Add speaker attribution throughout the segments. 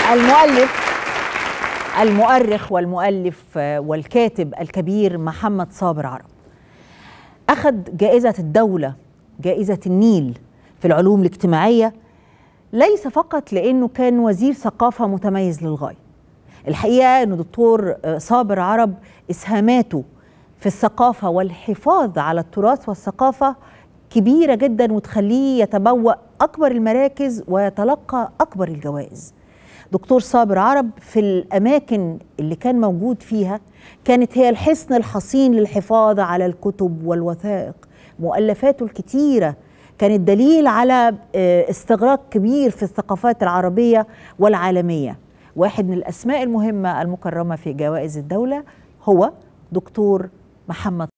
Speaker 1: المؤلف المؤرخ والمؤلف والكاتب الكبير محمد صابر عرب أخذ جائزة الدولة جائزة النيل في العلوم الاجتماعية ليس فقط لأنه كان وزير ثقافة متميز للغاية الحقيقة أنه دكتور صابر عرب إسهاماته في الثقافة والحفاظ على التراث والثقافة كبيرة جدا وتخليه يتبوأ أكبر المراكز ويتلقى أكبر الجوائز دكتور صابر عرب في الأماكن اللي كان موجود فيها كانت هي الحصن الحصين للحفاظ على الكتب والوثائق مؤلفاته الكتيرة كانت دليل على استغراق كبير في الثقافات العربية والعالمية واحد من الأسماء المهمة المكرمة في جوائز الدولة هو دكتور محمد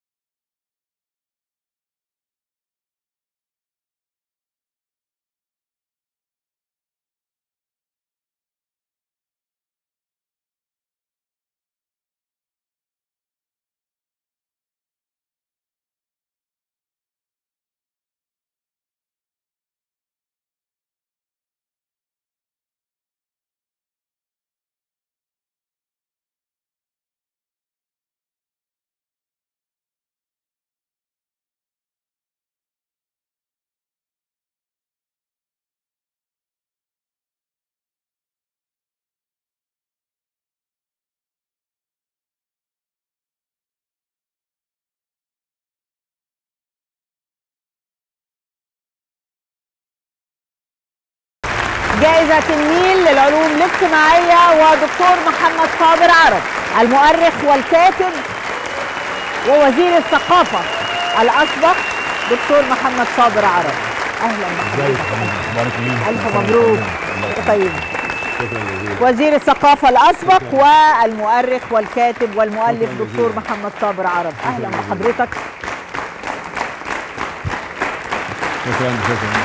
Speaker 1: جائزة النيل للعلوم الاجتماعية ودكتور محمد صابر عرب المؤرخ والكاتب ووزير الثقافة الأسبق دكتور محمد صابر عرب أهلا بحضرتك ألف مبروك طيب وزير الثقافة الأسبق والمؤرخ والكاتب والمؤلف دكتور محمد صابر عرب أهلا بحضرتك
Speaker 2: شكرا شكرا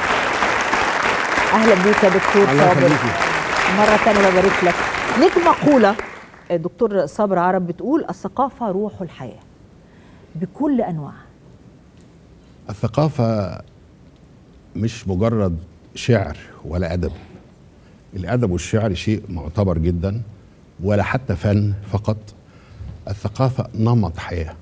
Speaker 1: اهلا بيك يا دكتور صابر مره ثانيه ببارك لك ليك مقوله دكتور صابر عرب بتقول الثقافه روح الحياه بكل انواعها
Speaker 2: الثقافه مش مجرد شعر ولا ادب الادب والشعر شيء معتبر جدا ولا حتى فن فقط الثقافه نمط حياه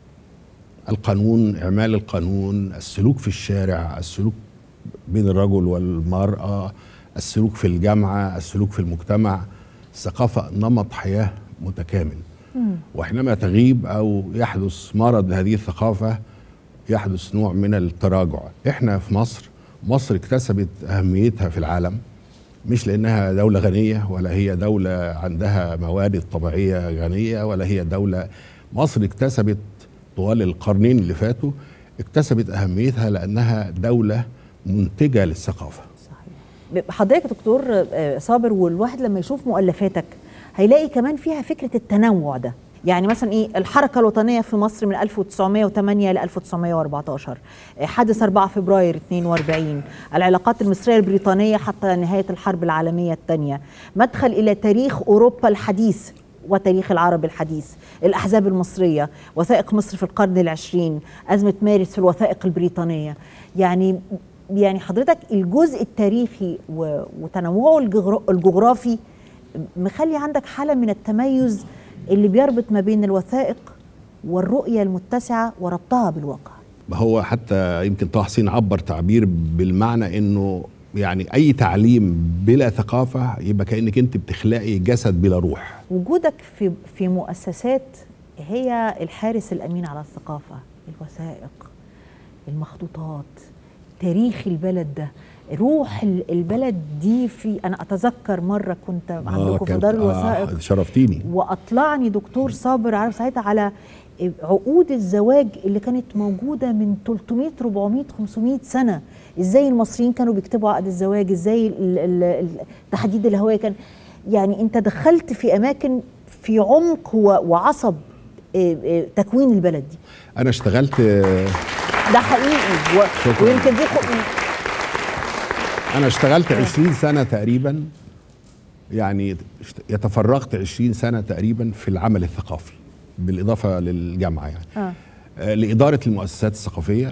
Speaker 2: القانون اعمال القانون السلوك في الشارع السلوك بين الرجل والمرأة السلوك في الجامعة السلوك في المجتمع الثقافة نمط حياة متكامل مم. وحينما تغيب أو يحدث مرض لهذه الثقافة يحدث نوع من التراجع احنا في مصر مصر اكتسبت أهميتها في العالم مش لأنها دولة غنية ولا هي دولة عندها موارد طبيعية غنية ولا هي دولة مصر اكتسبت طوال القرنين اللي فاتوا اكتسبت أهميتها لأنها دولة منتجه للثقافه
Speaker 1: صحيح حضرتك دكتور صابر والواحد لما يشوف مؤلفاتك هيلاقي كمان فيها فكره التنوع ده يعني مثلا ايه الحركه الوطنيه في مصر من 1908 ل 1914 حادث 4 فبراير 42 العلاقات المصريه البريطانيه حتى نهايه الحرب العالميه الثانيه مدخل الى تاريخ اوروبا الحديث وتاريخ العرب الحديث الأحزاب المصرية وثائق مصر في القرن العشرين أزمة مارس في الوثائق البريطانية يعني يعني حضرتك الجزء التاريخي وتنوعه الجغرافي مخلي عندك حالة من التميز اللي بيربط ما بين الوثائق والرؤية المتسعة وربطها بالواقع
Speaker 2: هو حتى يمكن طه حسين عبر تعبير بالمعنى انه يعني اي تعليم بلا ثقافه يبقى كانك انت بتخلقي جسد بلا روح
Speaker 1: وجودك في في مؤسسات هي الحارس الامين على الثقافه الوثائق المخطوطات تاريخ البلد ده روح البلد دي في انا اتذكر مره كنت عندكم في دار الوثائق
Speaker 2: آه شرفتيني
Speaker 1: واطلعني دكتور صابر عارف ساعتها على عقود الزواج اللي كانت موجوده من 300 400 500 سنه ازاي المصريين كانوا بيكتبوا عقد الزواج ازاي تحديد الهويه كان يعني انت دخلت في اماكن في عمق وعصب تكوين البلد دي
Speaker 2: انا اشتغلت
Speaker 1: ده حقيقي و... ويمكن دي خ...
Speaker 2: انا اشتغلت 20 سنه تقريبا يعني يتفرغت 20 سنه تقريبا في العمل الثقافي بالاضافه للجامعه يعني
Speaker 1: آه.
Speaker 2: آه لاداره المؤسسات الثقافيه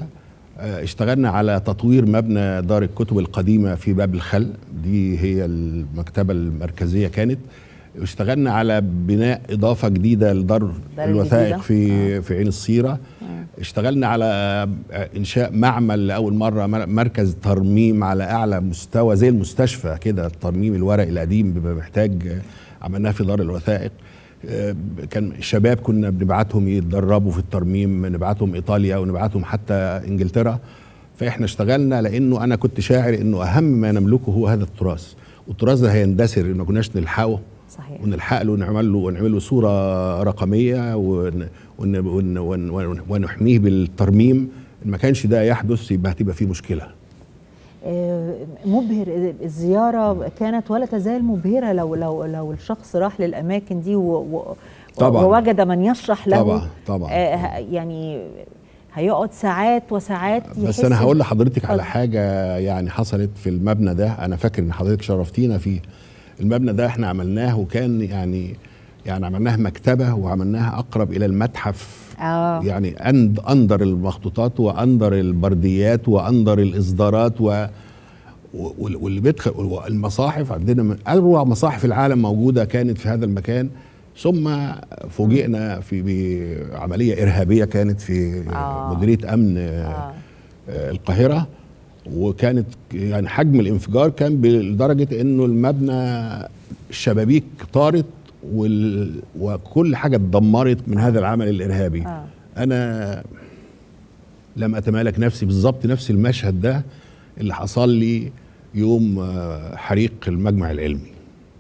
Speaker 2: آه، اشتغلنا على تطوير مبنى دار الكتب القديمة في باب الخل دي هي المكتبة المركزية كانت اشتغلنا على بناء إضافة جديدة لدار
Speaker 1: دار
Speaker 2: الوثائق
Speaker 1: الجديدة.
Speaker 2: في في عين الصيرة اشتغلنا على إنشاء معمل لأول مرة مر- مركز ترميم على أعلى مستوى زي المستشفى كده الترميم الورقي القديم بيبقى محتاج آه، عملناه في دار الوثائق آه، كان الشباب كنا بنبعتهم يتدربوا في الترميم نبعتهم ايطاليا ونبعتهم حتى انجلترا فاحنا اشتغلنا لانه انا كنت شاعر انه اهم ما نملكه هو هذا التراث والتراث ده هيندثر ما كناش نلحقه
Speaker 1: صحيح
Speaker 2: ونلحق له ونعمل له ونعمل له صوره رقميه ون ون ون ون ون ونحميه بالترميم ان ما كانش ده يحدث يبقى هتبقى فيه مشكله
Speaker 1: آه، مبهر الزيارة كانت ولا تزال مبهرة لو لو لو الشخص راح للأماكن دي و و
Speaker 2: طبعاً.
Speaker 1: ووجد من يشرح له
Speaker 2: طبعا طبعا
Speaker 1: آه، ه- يعني هيقعد ساعات وساعات
Speaker 2: بس
Speaker 1: يحس
Speaker 2: انا هقول
Speaker 1: إن-
Speaker 2: لحضرتك على
Speaker 1: اتفضل.
Speaker 2: حاجه يعني حصلت في المبنى ده انا فاكر ان حضرتك شرفتينا فيه المبنى ده احنا عملناه وكان يعني يعني عملناه مكتبه وعملناها اقرب الى المتحف
Speaker 1: آه.
Speaker 2: يعني أند اندر المخطوطات واندر البرديات واندر الاصدارات و و- واللي بيدخل المصاحف عندنا من اروع مصاحف العالم موجوده كانت في هذا المكان ثم فوجئنا في بعمليه ارهابيه كانت في
Speaker 1: آه.
Speaker 2: مديريه امن
Speaker 1: آه.
Speaker 2: آه، القاهره وكانت يعني حجم الانفجار كان لدرجه انه المبنى الشبابيك طارت وال... وكل حاجه اتدمرت من هذا العمل الارهابي
Speaker 1: آه.
Speaker 2: انا لم اتمالك نفسي بالظبط نفس المشهد ده اللي حصل لي يوم آه، حريق المجمع العلمي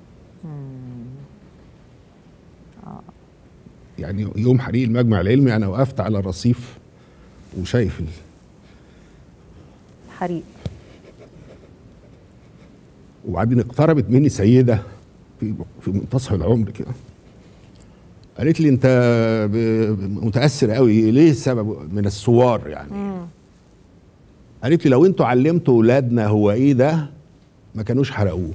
Speaker 2: يعني يوم حريق المجمع العلمي انا وقفت على الرصيف وشايف ال...
Speaker 1: حريق
Speaker 2: وبعدين اقتربت مني سيده في في منتصف العمر كده قالت لي انت ب- متاثر قوي ليه السبب من الثوار يعني قالت لي لو انتوا علمتوا اولادنا هو ايه ده ما كانوش حرقوه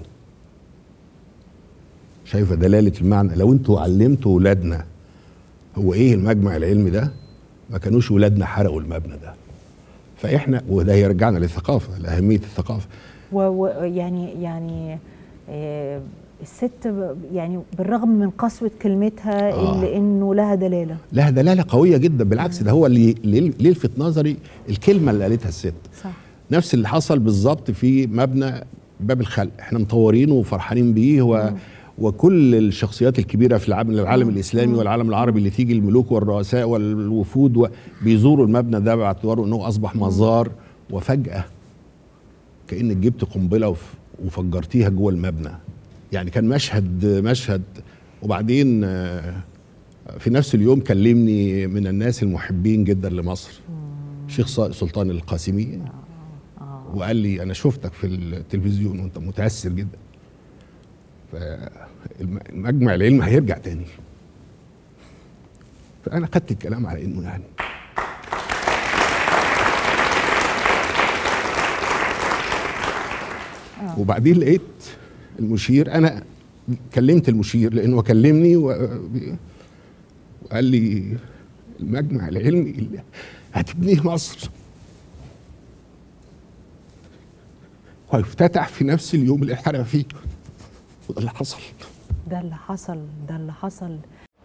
Speaker 2: شايفه دلاله المعنى لو انتوا علمتوا اولادنا هو ايه المجمع العلمي ده ما كانوش ولادنا حرقوا المبنى ده فاحنا وده يرجعنا للثقافه لاهميه الثقافه
Speaker 1: ويعني يعني آه، الست ب- يعني بالرغم من قسوة كلمتها
Speaker 2: آه.
Speaker 1: إلا إنه لها دلالة
Speaker 2: لها دلاله قويه جدا بالعكس ده هو اللي اللي اللي يلفت نظري الكلمه اللي قالتها الست
Speaker 1: صح
Speaker 2: نفس اللي حصل بالظبط في مبنى باب الخلق احنا مطورينه وفرحانين بيه و وكل الشخصيات الكبيره في العالم العالم الاسلامي والعالم العربي اللي تيجي الملوك والرؤساء والوفود و- بيزوروا المبنى ده باعتباره انه اصبح مزار وفجاه كانك جبت قنبله وف- وفجرتيها جوه المبنى يعني كان مشهد مشهد وبعدين آه، في نفس اليوم كلمني من الناس المحبين جدا لمصر شيخ ص- سلطان القاسمي وقال لي انا شفتك في التلفزيون وانت متاثر جدا فالمجمع العلمي هيرجع تاني فانا خدت الكلام على انه يعني وبعدين لقيت المشير انا كلمت المشير لانه كلمني و- وقال لي المجمع العلمي اللي هتبنيه مصر ويفتتح في نفس اليوم اللي اتحرق فيه وده اللي حصل
Speaker 1: ده اللي حصل ده اللي حصل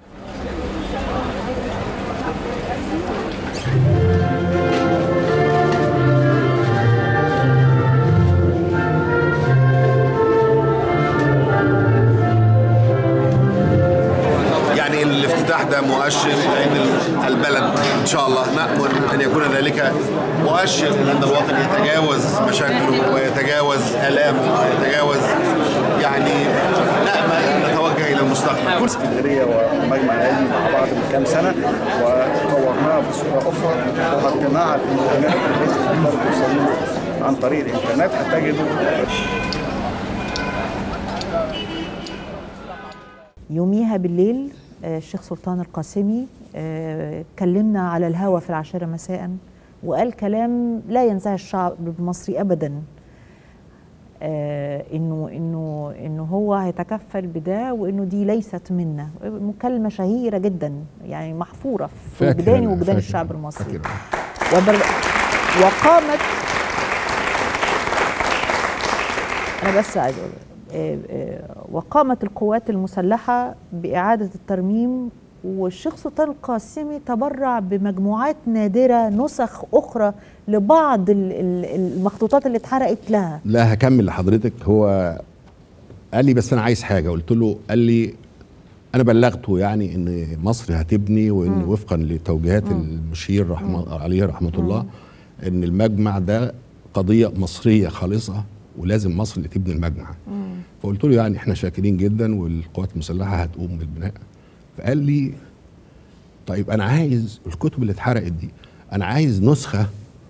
Speaker 3: يعني الافتتاح ده مؤشر لان البلد ان شاء الله نامل ان يكون ذلك مؤشر ان الوطن يتجاوز مشاكله ويتجاوز الامه ويتجاوز يعني نامل نتوجه الى المستقبل
Speaker 4: اسكندريه والمجمع العلمي مع بعض من كام سنه وطورناها بصوره اخرى وغطيناها على الانترنت بحيث ان تقدروا توصلوا عن طريق الانترنت هتجدوا
Speaker 1: يوميها بالليل آه، الشيخ سلطان القاسمي آه، كلمنا على الهوا في العاشرة مساء وقال كلام لا ينساه الشعب المصري أبدا آه، انه انه انه هو هيتكفل بده وانه دي ليست منا مكالمه شهيره جدا يعني محفوره في
Speaker 2: فاكر
Speaker 1: وجداني
Speaker 2: أنا،
Speaker 1: وجدان
Speaker 2: فاكر
Speaker 1: الشعب
Speaker 2: أنا،
Speaker 1: المصري
Speaker 2: فاكر أنا.
Speaker 1: وبر... وقامت أنا بس عايز أقول آه، آه، وقامت القوات المسلحة بإعادة الترميم والشيخ سلطان القاسمي تبرع بمجموعات نادرة نسخ أخرى لبعض ال- ال- المخطوطات اللي اتحرقت لها
Speaker 2: لا هكمل لحضرتك هو قال لي بس انا عايز حاجه قلت له قال لي انا بلغته يعني ان مصر هتبني وان وفقا لتوجيهات المشير رحمه عليه رحمه الله ان المجمع ده قضيه مصريه خالصه ولازم مصر اللي تبني المجمع فقلت له يعني احنا شاكرين جدا والقوات المسلحه هتقوم بالبناء فقال لي طيب انا عايز الكتب اللي اتحرقت دي انا عايز نسخه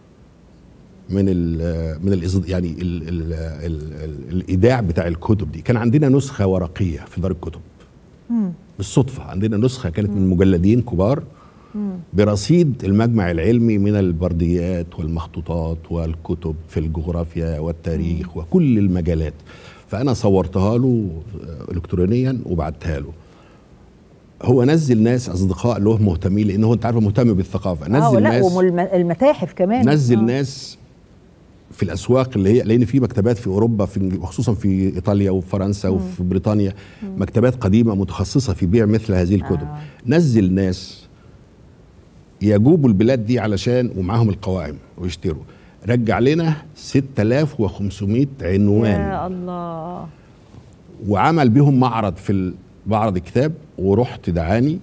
Speaker 2: من ال من ال يعني ال ال ال ال الايداع بتاع الكتب دي كان عندنا نسخه ورقيه في دار الكتب بالصدفه عندنا نسخه كانت من مجلدين كبار برصيد المجمع العلمي من البرديات والمخطوطات والكتب في الجغرافيا والتاريخ وكل المجالات فانا صورتها له آه، الكترونيا وبعتها له هو نزل ناس اصدقاء له مهتمين لان هو انت عارف مهتم بالثقافه نزل
Speaker 1: اه لا
Speaker 2: ناس
Speaker 1: والمتاحف كمان
Speaker 2: نزل
Speaker 1: آه.
Speaker 2: ناس في الاسواق اللي هي لان في مكتبات في اوروبا في وخصوصا في ايطاليا وفرنسا وفي بريطانيا مكتبات قديمه متخصصه في بيع مثل هذه الكتب
Speaker 1: آه.
Speaker 2: نزل ناس يجوبوا البلاد دي علشان ومعاهم القوائم ويشتروا رجع لنا 6500 عنوان
Speaker 1: يا الله
Speaker 2: وعمل بيهم معرض في ال- معرض الكتاب ورحت دعاني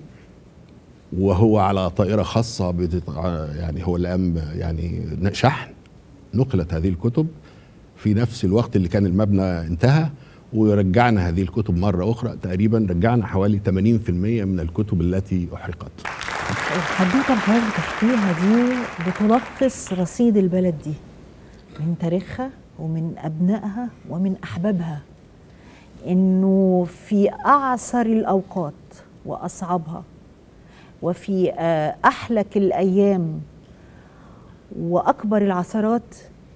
Speaker 2: وهو على طائره خاصه بتتع... يعني هو اللي قام يعني شحن نقلت هذه الكتب في نفس الوقت اللي كان المبنى انتهى ورجعنا هذه الكتب مره اخرى تقريبا رجعنا حوالي 80% من الكتب التي احرقت
Speaker 1: الحدوته اللي حضرتك بتحكيها دي بتلخص رصيد البلد دي من تاريخها ومن ابنائها ومن احبابها انه في اعسر الاوقات واصعبها وفي آه، احلك الايام واكبر العثرات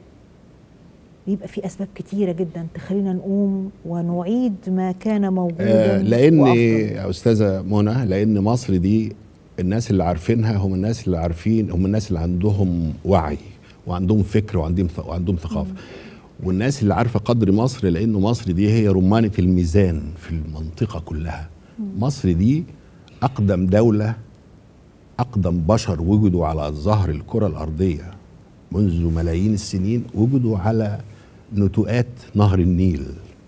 Speaker 1: بيبقى في اسباب كتيره جدا تخلينا نقوم ونعيد ما كان موجودا
Speaker 2: آه لان
Speaker 1: وأفضل.
Speaker 2: يا استاذه منى لان مصر دي الناس اللي عارفينها هم الناس اللي عارفين هم الناس اللي عندهم وعي وعندهم فكر وعندهم وعندهم ثقافه والناس اللي عارفه قدر مصر لانه مصر دي هي رمانه الميزان في المنطقه كلها مصر دي اقدم دوله اقدم بشر وجدوا على ظهر الكره الارضيه منذ ملايين السنين وجدوا على نتوءات نهر النيل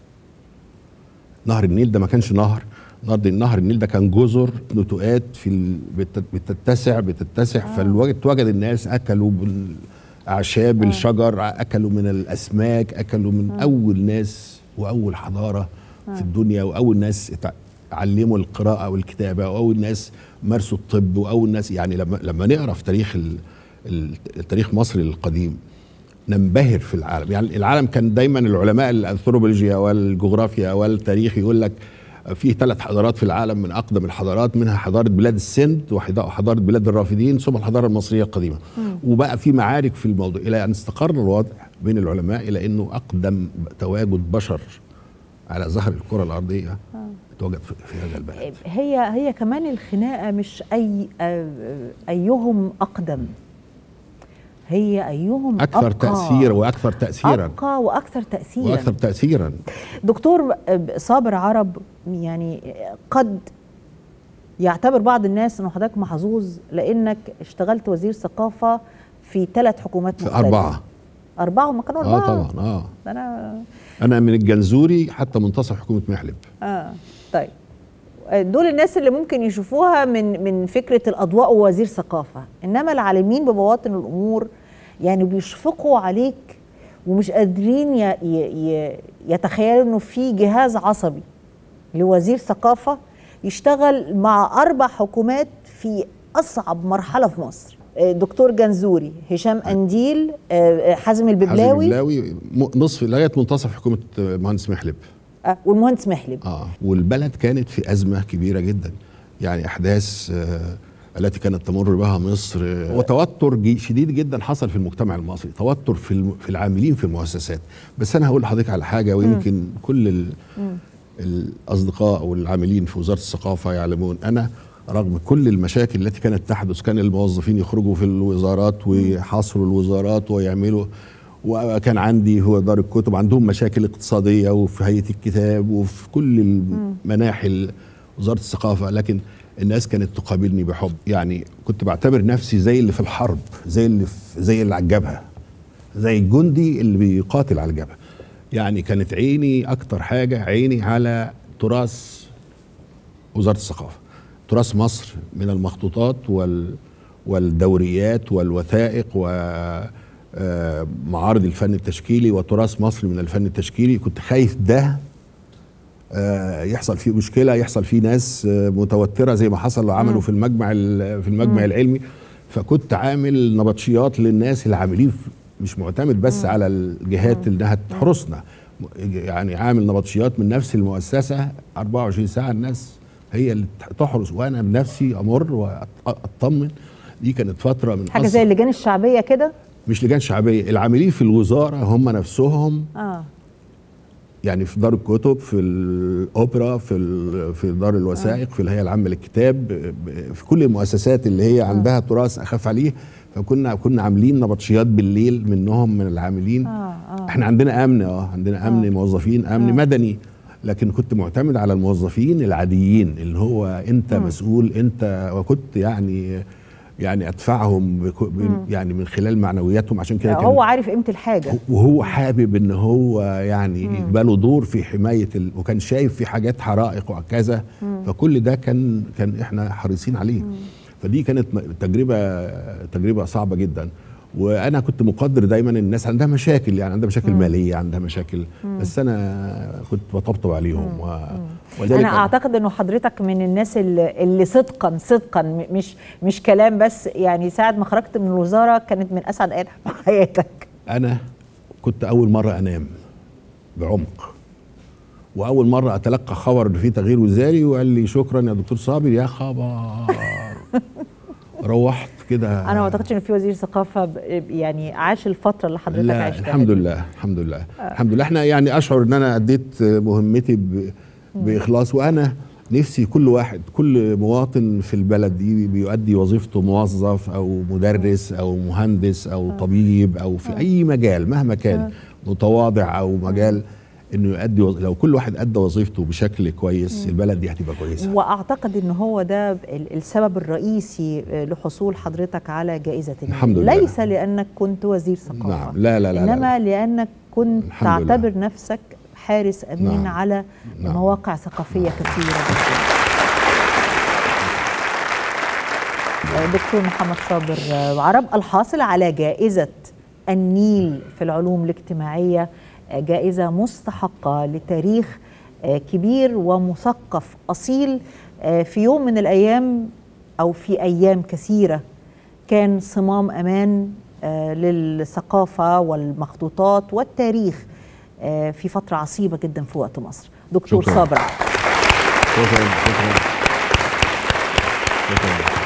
Speaker 2: نهر النيل ده ما كانش نهر نهر نهر النيل ده كان جزر نتوءات في ال... بت- بتتسع بتتسع آه. فالوجد الناس اكلوا بالاعشاب آه. الشجر اكلوا من الاسماك اكلوا من آه. اول ناس واول حضاره آه. في الدنيا واول ناس اتع- علموا القراءه والكتابه واول ناس مارسوا الطب واول ناس يعني لما لما نقرا في تاريخ ال... ال- التاريخ مصر القديم ننبهر في العالم يعني العالم كان دايما العلماء الانثروبولوجيا والجغرافيا والتاريخ يقول لك في ثلاث حضارات في العالم من اقدم الحضارات منها حضاره بلاد السند وحضاره بلاد الرافدين ثم الحضاره المصريه القديمه وبقى في معارك في الموضوع الى ان استقر الوضع بين العلماء الى انه اقدم تواجد بشر على ظهر الكره الارضيه تواجد في في هذا البلد
Speaker 1: هي هي كمان الخناقه مش اي آه، ايهم اقدم هي ايهم
Speaker 2: اكثر
Speaker 1: أبقى
Speaker 2: تاثير واكثر تاثيرا
Speaker 1: ابقى واكثر تاثيرا
Speaker 2: واكثر تاثيرا
Speaker 1: دكتور صابر عرب يعني قد يعتبر بعض الناس انه حضرتك محظوظ لانك اشتغلت وزير ثقافه في ثلاث حكومات
Speaker 2: في
Speaker 1: مختلفه
Speaker 2: اربعه
Speaker 1: اربعه هم كانوا
Speaker 2: اه
Speaker 1: اربعه
Speaker 2: طبعا اه
Speaker 1: ده انا
Speaker 2: انا من الجنزوري حتى منتصف حكومه محلب
Speaker 1: اه طيب دول الناس اللي ممكن يشوفوها من من فكره الاضواء ووزير ثقافه انما العالمين ببواطن الامور يعني بيشفقوا عليك ومش قادرين ي- ي- ي- يتخيلوا انه في جهاز عصبي لوزير ثقافه يشتغل مع اربع حكومات في اصعب مرحله في مصر آه، دكتور جنزوري هشام انديل آه، حازم
Speaker 2: حازم
Speaker 1: الببلاوي
Speaker 2: البلاوي م- نصف لغايه منتصف حكومه آه، مهندس محلب
Speaker 1: آه، والمهندس محلب
Speaker 2: اه والبلد كانت في ازمه كبيره جدا يعني احداث آه التي كانت تمر بها مصر آه، وتوتر جي- شديد جدا حصل في المجتمع المصري توتر في الم- في العاملين في المؤسسات بس انا هقول لحضرتك على حاجه ويمكن كل ال الاصدقاء والعاملين في وزاره الثقافه يعلمون انا رغم كل المشاكل التي كانت تحدث كان الموظفين يخرجوا في الوزارات ويحاصروا الوزارات ويعملوا وكان عندي هو دار الكتب عندهم مشاكل اقتصاديه وفي هيئه الكتاب وفي كل المناحي وزاره الثقافه لكن الناس كانت تقابلني بحب يعني كنت بعتبر نفسي زي اللي في الحرب زي اللي في زي اللي على الجبهه زي الجندي اللي بيقاتل على الجبهه يعني كانت عيني اكتر حاجه عيني على تراث وزاره الثقافه تراث مصر من المخطوطات وال والدوريات والوثائق ومعارض الفن التشكيلي وتراث مصر من الفن التشكيلي كنت خايف ده آه، يحصل فيه مشكله يحصل فيه ناس آه، متوتره زي ما حصل وعملوا في المجمع ال- في المجمع العلمي فكنت عامل نبطشيات للناس اللي عاملين في- مش معتمد بس على الجهات انها تحرسنا يعني عامل نبطشيات من نفس المؤسسه 24 ساعه الناس هي اللي تحرس وانا بنفسي امر واطمن دي كانت فتره من
Speaker 1: حاجه
Speaker 2: أصعب-
Speaker 1: زي اللجان الشعبيه كده
Speaker 2: مش لجان شعبيه العاملين في الوزاره هم نفسهم
Speaker 1: اه
Speaker 2: يعني في دار الكتب في الاوبرا في ال- في دار الوثائق في الهيئه العامه للكتاب ب- في كل المؤسسات اللي هي عندها تراث اخاف عليه فكنا كنا عاملين نبطشيات بالليل منهم من العاملين
Speaker 1: آه، آه.
Speaker 2: احنا عندنا امن اه عندنا امن موظفين امن مدني لكن كنت معتمد على الموظفين العاديين اللي هو انت مسؤول انت وكنت يعني يعني ادفعهم بك- ب- يعني من خلال معنوياتهم عشان كده كان
Speaker 1: هو عارف قيمه الحاجه
Speaker 2: وهو حابب ان هو يعني يبقى له دور في حمايه ال... وكان شايف في حاجات حرائق وكذا فكل ده كان كان احنا حريصين عليه فدي كانت م- تجربه تجربه صعبه جدا وانا كنت مقدر دايما إن الناس عندها مشاكل يعني عندها مشاكل ماليه عندها مشاكل بس انا كنت بطبطب عليهم و... ولذلك
Speaker 1: انا اعتقد انه حضرتك من الناس اللي, اللي صدقا صدقا م- مش مش كلام بس يعني ساعه ما خرجت من الوزاره كانت من اسعد ايام حياتك
Speaker 2: انا كنت اول مره انام بعمق واول مره اتلقى خبر ان في تغيير وزاري وقال لي شكرا يا دكتور صابر يا خبر روحت كده
Speaker 1: انا ما اعتقدش ان في وزير ثقافه ب- يعني عاش الفتره اللي حضرتك
Speaker 2: لا
Speaker 1: عشتها
Speaker 2: الحمد
Speaker 1: دي.
Speaker 2: لله الحمد لله الحمد لله احنا يعني اشعر ان انا اديت مهمتي ب... باخلاص وانا نفسي كل واحد كل مواطن في البلد دي بيؤدي وظيفته موظف او مدرس او مهندس او طبيب او في اي مجال مهما كان متواضع او مجال انه يؤدي وظ... لو كل واحد ادى وظيفته بشكل كويس البلد دي هتبقى كويسه
Speaker 1: واعتقد ان هو ده ال- السبب الرئيسي آه، لحصول حضرتك على جائزه النيل.
Speaker 2: الحمد لله.
Speaker 1: ليس لانك كنت وزير ثقافه
Speaker 2: نعم. لا- لا- لا- لا.
Speaker 1: انما لانك كنت
Speaker 2: الحمد لله.
Speaker 1: تعتبر نفسك حارس امين
Speaker 2: نعم.
Speaker 1: على
Speaker 2: نعم.
Speaker 1: مواقع ثقافيه كثيره جدا دكتور محمد صابر عرب الحاصل على جائزة النيل في العلوم الاجتماعية جائزة مستحقة لتاريخ كبير ومثقف أصيل في يوم من الأيام أو في أيام كثيرة كان صمام أمان للثقافة والمخطوطات والتاريخ في فترة عصيبة جدا في وقت مصر دكتور
Speaker 2: شكراً.
Speaker 1: صابر عرب.
Speaker 2: شكرا شكرا شكرا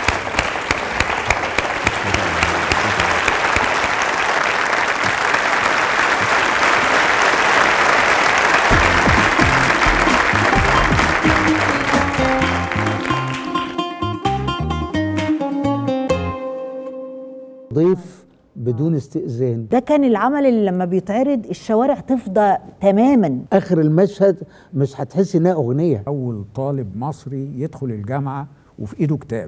Speaker 5: ضيف بدون استئذان
Speaker 1: ده كان العمل اللي لما بيتعرض الشوارع تفضى تماما
Speaker 5: اخر المشهد مش هتحس انها اغنيه
Speaker 6: اول طالب مصري يدخل الجامعه وفي ايده كتاب